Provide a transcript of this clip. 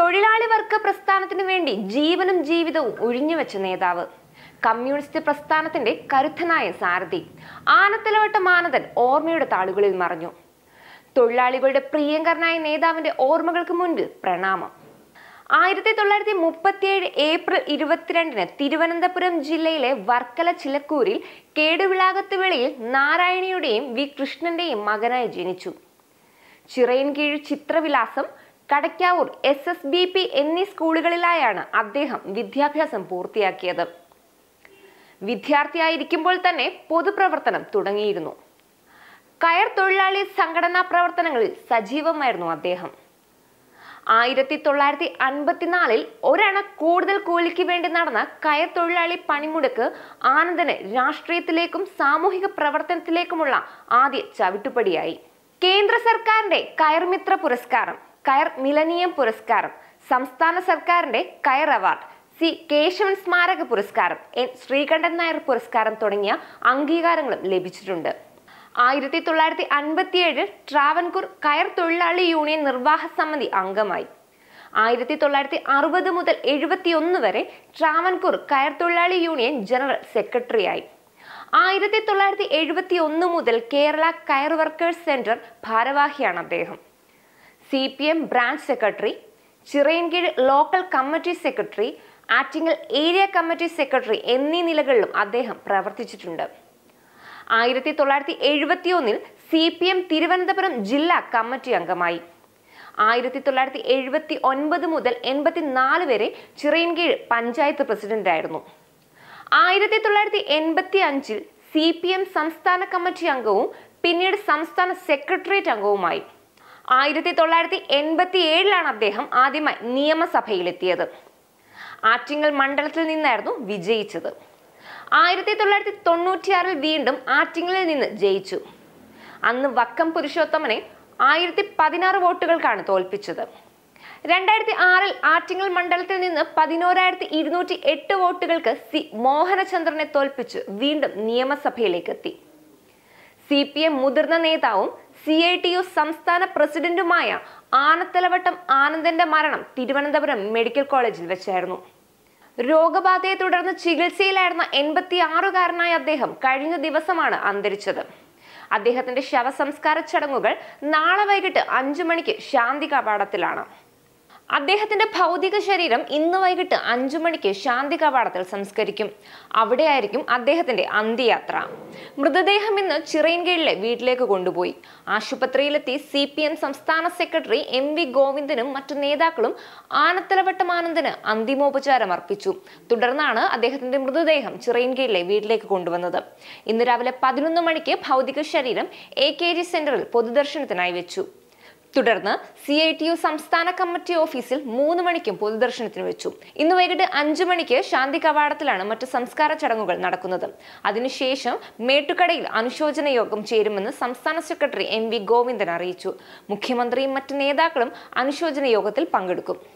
തൊഴിലാളി വർഗ പ്രസ്ഥാനത്തിന് വേണ്ടി ജീവനും ജീവിതവും ഒഴിഞ്ഞുവെച്ച നേതാവ് കമ്മ്യൂണിസ്റ്റ് പ്രസ്ഥാനത്തിന്റെ കരുത്തനായ സാരഥി ആനത്തലവട്ട മാനദൻ ഓർമ്മയുടെ താളുകളിൽ മറഞ്ഞു തൊഴിലാളികളുടെ പ്രിയങ്കരനായ നേതാവിന്റെ ഓർമ്മകൾക്ക് മുൻപിൽ പ്രണാമം ആയിരത്തി തൊള്ളായിരത്തി മുപ്പത്തിയേഴ് ഏപ്രിൽ ഇരുപത്തിരണ്ടിന് തിരുവനന്തപുരം ജില്ലയിലെ വർക്കല ചിലക്കൂരിൽ കേടുവിളാകത്ത് വെളിയിൽ നാരായണിയുടെയും വി കൃഷ്ണന്റെയും മകനായി ജനിച്ചു Chirayinkeezhu Chithravilasam Kadakkavoor S S B P എന്നീ സ്കൂളുകളിലായാണ് അദ്ദേഹം വിദ്യാഭ്യാസം പൂർത്തിയാക്കിയത് വിദ്യാർത്ഥിയായിരിക്കുമ്പോൾ തന്നെ പൊതുപ്രവർത്തനം തുടങ്ങിയിരുന്നു കയർ തൊഴിലാളി സംഘടനാ പ്രവർത്തനങ്ങളിൽ സജീവമായിരുന്നു അദ്ദേഹം ആയിരത്തി തൊള്ളായിരത്തി അൻപത്തിനാലിൽ ഒരണ കൂടുതൽ കൂലിക്ക് വേണ്ടി നടന്ന കയർ തൊഴിലാളി പണിമുടക്ക് ആനന്ദന് രാഷ്ട്രീയത്തിലേക്കും സാമൂഹിക പ്രവർത്തനത്തിലേക്കുമുള്ള ആദ്യ ചവിട്ടുപടിയായി കേന്ദ്ര സർക്കാരിന്റെ കയർമിത്ര പുരസ്കാരം കയർ മിലനിയം പുരസ്കാരം സംസ്ഥാന സർക്കാരിന്റെ കയർ അവാർഡ് സി കേശവൻ സ്മാരക പുരസ്കാരം എൻ ശ്രീകണ്ഠൻ നായർ പുരസ്കാരം തുടങ്ങിയ അംഗീകാരങ്ങളും ലഭിച്ചിട്ടുണ്ട് ആയിരത്തി തൊള്ളായിരത്തി അൻപത്തിയേഴ് ട്രാവൻകൂർ കയർ തൊഴിലാളി യൂണിയൻ നിർവാഹ സമിതി അംഗമായി ആയിരത്തി തൊള്ളായിരത്തി അറുപത് മുതൽ എഴുപത്തിയൊന്ന് വരെ ട്രാവൻകൂർ കയർ തൊഴിലാളി യൂണിയൻ ജനറൽ സെക്രട്ടറിയായി ആയിരത്തി തൊള്ളായിരത്തി എഴുപത്തി ഒന്ന് മുതൽ കേരള കയർ വർക്കേഴ്സ് സെന്റർ ഭാരവാഹിയാണ് അദ്ദേഹം C P M branch secretary Chirayinkeezhu local committee secretary Attingal area committee secretary എന്നീ നിലകളിലും അദ്ദേഹം പ്രവർത്തിച്ചിട്ടുണ്ട് ആയിരത്തി തൊള്ളായിരത്തി എഴുപത്തി ഒന്നിൽ സി പി എം തിരുവനന്തപുരം ജില്ലാ കമ്മിറ്റി അംഗമായി ആയിരത്തി തൊള്ളായിരത്തി എഴുപത്തി ഒൻപത് മുതൽ എൺപത്തിനാല് വരെ ചിറയൻകീഴ് പഞ്ചായത്ത് പ്രസിഡന്റായിരുന്നു ആയിരത്തി തൊള്ളായിരത്തി എൺപത്തി അഞ്ചിൽ സി പി എം സംസ്ഥാന കമ്മിറ്റി അംഗവും പിന്നീട് സംസ്ഥാന സെക്രട്ടേറിയറ്റ് അംഗവുമായി ആയിരത്തി തൊള്ളായിരത്തി എൺപത്തി ഏഴിലാണ് അദ്ദേഹം ആദ്യമായി നിയമസഭയിലെത്തിയത് ആറ്റിങ്ങൽ മണ്ഡലത്തിൽ നിന്നായിരുന്നു വിജയിച്ചത് ആയിരത്തി തൊള്ളായിരത്തി തൊണ്ണൂറ്റിയാറിൽ വീണ്ടും ആറ്റിങ്ങലിൽ നിന്ന് ജയിച്ചു അന്ന് വക്കം പുരുഷോത്തമനെ ആയിരത്തി പതിനാറ് വോട്ടുകൾക്കാണ് തോൽപ്പിച്ചത് രണ്ടായിരത്തി ആറിൽ ആറ്റിങ്ങൽ മണ്ഡലത്തിൽ നിന്ന് പതിനോരായിരത്തി ഇരുന്നൂറ്റി എട്ട് വോട്ടുകൾക്ക് സി മോഹനചന്ദ്രനെ തോൽപ്പിച്ച് വീണ്ടും നിയമസഭയിലേക്ക് എത്തി സി പി എം മുതിർന്ന നേതാവും സി ഐ ടി യു സംസ്ഥാന പ്രസിഡന്റുമായ ആനത്തലവട്ടം ആനന്ദന്റെ മരണം തിരുവനന്തപുരം മെഡിക്കൽ കോളേജിൽ വെച്ചായിരുന്നു രോഗബാധയെ തുടർന്ന് ചികിത്സയിലായിരുന്ന എൺപത്തി ആറുകാരനായ അദ്ദേഹം കഴിഞ്ഞ ദിവസമാണ് അന്തരിച്ചത് അദ്ദേഹത്തിന്റെ ശവസംസ്കാര ചടങ്ങുകൾ നാളെ വൈകിട്ട് അഞ്ചു മണിക്ക് ശാന്തി കവാടത്തിലാണ് അദ്ദേഹത്തിന്റെ ഭൗതിക ശരീരം ഇന്ന് വൈകിട്ട് അഞ്ചു മണിക്ക് ശാന്തി കവാടത്തിൽ സംസ്കരിക്കും അവിടെയായിരിക്കും അദ്ദേഹത്തിന്റെ അന്ത്യയാത്ര മൃതദേഹം ഇന്ന് ചിറയൻകീഴിലെ വീട്ടിലേക്ക് കൊണ്ടുപോയി ആശുപത്രിയിലെത്തി സി പി എം സംസ്ഥാന സെക്രട്ടറി എം വി ഗോവിന്ദനും മറ്റു നേതാക്കളും ആനത്തലവട്ടം ആനന്ദന് അന്തിമോപചാരം അർപ്പിച്ചു തുടർന്നാണ് അദ്ദേഹത്തിന്റെ മൃതദേഹം ചിറയൻകീഴിലെ വീട്ടിലേക്ക് കൊണ്ടുവന്നത് ഇന്ന് രാവിലെ പതിനൊന്ന് മണിക്ക് ഭൗതിക ശരീരം എ കെ ജി സെന്ററിൽ പൊതുദർശനത്തിനായി വെച്ചു തുടർന്ന് സി ഐ ടി യു സംസ്ഥാന കമ്മിറ്റി ഓഫീസിൽ മൂന്ന് മണിക്കും പൊതുദർശനത്തിന് വെച്ചു ഇന്ന് വൈകിട്ട് അഞ്ചു മണിക്ക് ശാന്തി കവാടത്തിലാണ് മറ്റ് സംസ്കാര ചടങ്ങുകൾ നടക്കുന്നത് അതിനുശേഷം മേട്ടുകടയിൽ അനുശോചന യോഗം ചേരുമെന്ന് സംസ്ഥാന സെക്രട്ടറി എം വി ഗോവിന്ദൻ അറിയിച്ചു മുഖ്യമന്ത്രിയും മറ്റ് നേതാക്കളും അനുശോചന യോഗത്തിൽ പങ്കെടുക്കും